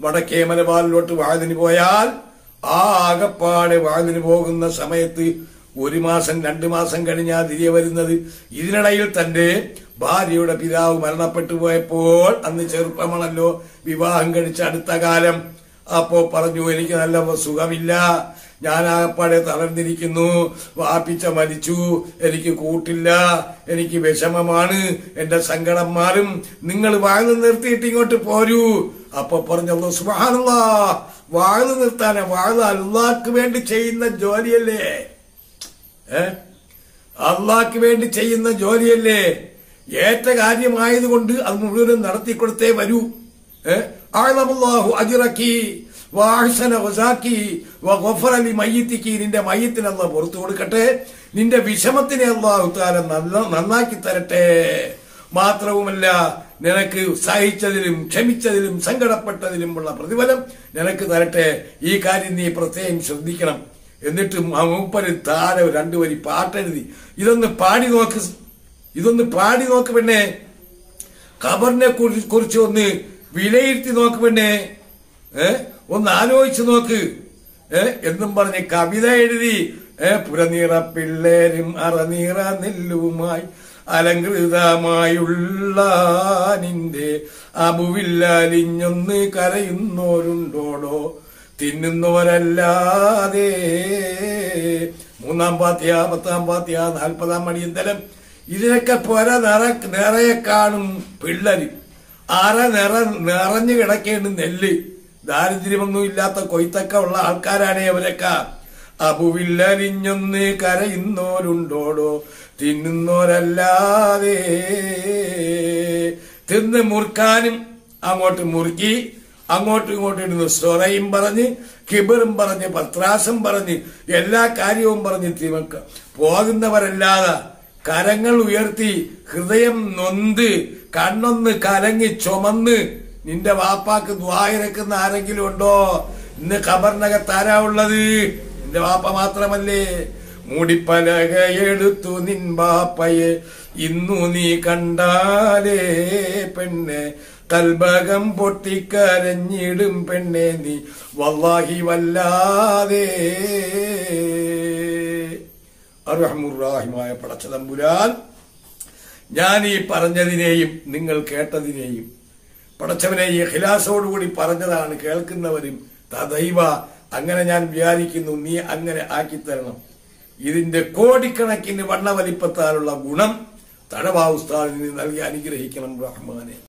വടക്കേ മലബാറിലോട്ട് വാതിന് പോയാൽ ആ ആകപ്പാടെ വാതിന് പോകുന്ന സമയത്ത് ഒരു മാസം രണ്ടു മാസം കഴിഞ്ഞാ തിരികെ വരുന്നത് ഇതിനിടയിൽ തന്റെ ഭാര്യയുടെ പിതാവ് മരണപ്പെട്ടു പോയപ്പോൾ അന്ന് ചെറുപ്പമാണല്ലോ വിവാഹം കഴിച്ച അടുത്ത കാലം അപ്പോ പറഞ്ഞു എനിക്ക് നല്ല സുഖമില്ല ഞാൻ ആകപ്പാടെ തളർന്നിരിക്കുന്നു വാപ്പിച്ച മരിച്ചു എനിക്ക് കൂട്ടില്ല എനിക്ക് വിഷമമാണ് എന്റെ സങ്കടം മാറും നിങ്ങൾ വാഴ്ന്നു നിർത്തിയിട്ട് ഇങ്ങോട്ട് പോരൂ അപ്പൊ പറഞ്ഞല്ലോ സുബാനുള്ള വാഴ്ന്നു നിർത്താനെ വാഴ്ന്ന അള്ളാഹ്ക്ക് വേണ്ടി ചെയ്യുന്ന ജോലിയല്ലേ ഏ അള്ളാഹ്ക്ക് വേണ്ടി ചെയ്യുന്ന ജോലിയല്ലേ ഏറ്റ കാര്യമായതുകൊണ്ട് അത് മുഴുവനും നടത്തിക്കൊടുത്തേ വരൂ ഏ ആളമല്ലാഹു അജിറക്കി വാഹസന വസാക്കി വഫർ അലി മയ്യത്തിക്ക് നിന്റെ മയ്യത്തിന് അല്ല പുറത്തു കൊടുക്കട്ടെ നിന്റെ വിഷമത്തിനെ അള്ളാഹു താല നല്ല നന്നാക്കി തരട്ടെ മാത്രവുമല്ല നിനക്ക് സഹിച്ചതിലും ക്ഷമിച്ചതിലും സങ്കടപ്പെട്ടതിലുമുള്ള പ്രതിഫലം നിനക്ക് തരട്ടെ ഈ കാര്യം നീ പ്രത്യേകം ശ്രദ്ധിക്കണം എന്നിട്ട് ആ മൂപ്പര് താഴെ രണ്ടു വരി പാട്ടെഴുതി ഇതൊന്ന് പാടി നോക്ക് ഇതൊന്ന് പാടി നോക്ക് പെണ്ണേ ഖബറിനെ കുറി- കുറിച്ച് ഒന്ന് വിലയിരുത്തി നോക്ക് പെണ്ണേ ഏ ഒന്ന് ആലോചിച്ച് നോക്ക് ഏ എന്നും പറഞ്ഞ് കവിത എഴുതി ഏ പുരനീറ പിള്ളേരും അറനീറ നെല്ലുമായി അലങ്കൃതമായുള്ള നിന്റെ അബുവില്ലലിഞ്ഞൊന്ന് കരയുന്നോരുണ്ടോടോ തിന്നുന്നവരല്ലാതെ മൂന്നാം പാത്തിയ പത്താം പാത്തിയ നാൽപ്പതാം മണിയന്തരം ഇതിനൊക്കെ പുര നിറ നിറയെ കാണും പിള്ളര് അറ നിറ നിറഞ്ഞു കിടക്കേണ്ട നെല്ല് ദാരിദ്ര്യമൊന്നും ഇല്ലാത്ത കൊയ്ത്തൊക്കെ ഉള്ള ആൾക്കാരാണ് അവരൊക്കെ അബുവില്ലരിഞ്ഞൊന്ന് കരയുന്നോരുണ്ടോടോ തിന്നുന്നോരല്ലാതെ തിന്ന് മുറുക്കാനും അങ്ങോട്ട് മുറുക്കി അങ്ങോട്ടും ഇങ്ങോട്ടും ഇരുന്ന് സ്വറയും പറഞ്ഞ് കിബറും പറഞ്ഞ് പത്രാസം പറഞ്ഞ് എല്ലാ കാര്യവും പറഞ്ഞ് തിമക്ക പോകുന്നവരല്ലാതെ കരങ്ങൾ ഉയർത്തി ഹൃദയം നൊന്ത് കണ്ണൊന്ന് കലങ്ങി ചുമന്ന് നിന്റെ വാപ്പാക്ക് ദ്വായിരക്കുന്ന ആരെങ്കിലും ഉണ്ടോ ഇന്ന് ഖബറിനകത്ത് ആരാ ഉള്ളത് നിന്റെ വാപ്പ മാത്രമല്ലേ മൂടിപ്പലകയെടുത്തു നിൻ ബാപ്പയെ ഇന്നു നീ കണ്ടാലേ പെണ്ണെ കൽബകം പൊട്ടിക്കരഞ്ഞിടും പെണ്ണെ നീ വല്ലാഹി വല്ലാതെ അർഹമുറാഹിമായ പടച്ചതമ്പുരാൻ ഞാൻ ഈ പറഞ്ഞതിനെയും നിങ്ങൾ കേട്ടതിനെയും പടച്ചവനെ ഈ ഹിലാസോടുകൂടി പറഞ്ഞതാണ് കേൾക്കുന്നവരും തദൈവ അങ്ങനെ ഞാൻ വിചാരിക്കുന്നു നീ അങ്ങനെ ആക്കിത്തരണം ഇതിന്റെ കോടിക്കണക്കിന് വണ്ണവലിപ്പത്താലുള്ള ഗുണം തഴവാ ഉസ്താദിന് നൽകി അനുഗ്രഹിക്കണം റഹ്മാനെ